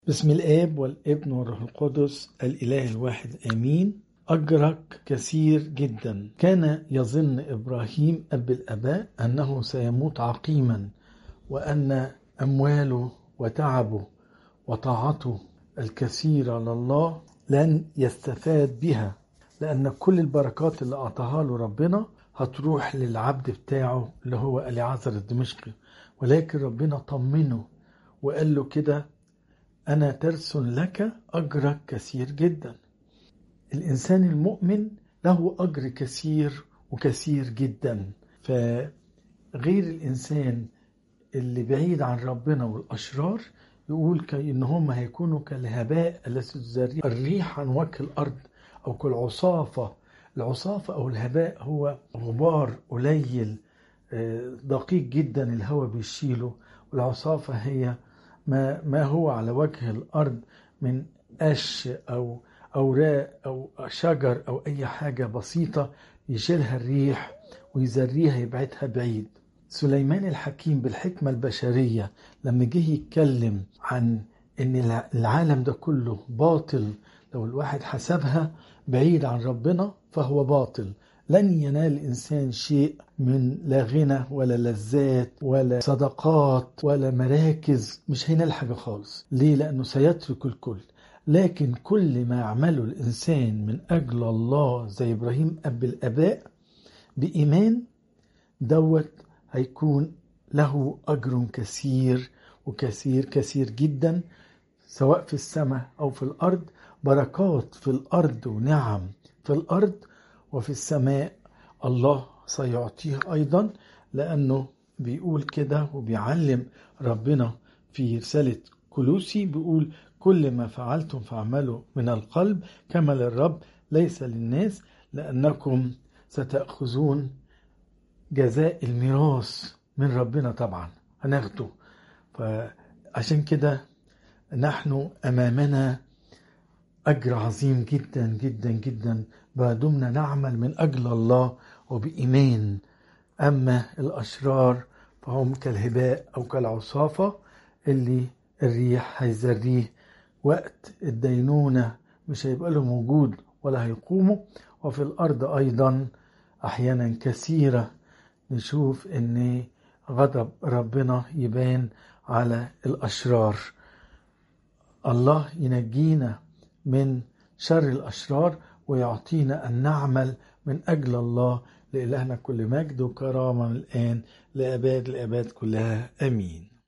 بسم الآب والابن والروح القدس الإله الواحد آمين أجرك كثير جدا كان يظن إبراهيم أب الآباء أنه سيموت عقيما وأن أمواله وتعبه وطاعته الكثيرة لله لن يستفاد بها لأن كل البركات اللي أعطاها له ربنا هتروح للعبد بتاعه اللي هو اليعزر الدمشقي ولكن ربنا طمنه وقال له كده أنا ترسل لك أجرك كثير جدا الإنسان المؤمن له أجر كثير وكثير جدا فغير الإنسان اللي بعيد عن ربنا والأشرار يقول إن هم هيكونوا كالهباء التي تزري الريح عن وجه الأرض أو كالعصافة العصافة أو الهباء هو غبار قليل دقيق جدا الهواء بيشيله والعصافة هي ما, ما هو على وجه الأرض من قش أو أوراق أو شجر أو أي حاجة بسيطة يشيلها الريح ويزريها يبعدها بعيد سليمان الحكيم بالحكمة البشرية لما جه يتكلم عن ان العالم ده كله باطل لو الواحد حسبها بعيد عن ربنا فهو باطل لن ينال الإنسان شيء من لا غنى ولا لذات ولا صدقات ولا مراكز مش هينال حاجة خالص ليه؟ لأنه سيترك الكل لكن كل ما يعمله الإنسان من أجل الله زي إبراهيم أب الآباء بإيمان دوت هيكون له أجر كثير وكثير كثير جدا سواء في السماء أو في الأرض بركات في الأرض ونعم في الأرض وفي السماء الله سيعطيه أيضا لأنه بيقول كده وبيعلم ربنا في رسالة كلوسي بيقول كل ما فعلتم فاعملوا من القلب كما للرب ليس للناس لأنكم ستأخذون جزاء الميراث من ربنا طبعا هناخده فعشان كده نحن أمامنا أجر عظيم جدا جدا جدا ما دمنا نعمل من أجل الله وبإيمان أما الأشرار فهم كالهباء أو كالعصافة اللي الريح هيزريه وقت الدينونة مش هيبقى لهم وجود ولا هيقوموا وفي الأرض أيضا أحيانا كثيرة نشوف أن غضب ربنا يبان على الأشرار الله ينجينا من شر الأشرار ويعطينا أن نعمل من أجل الله لإلهنا كل مجد وكرامة الآن لأباد الأباد كلها أمين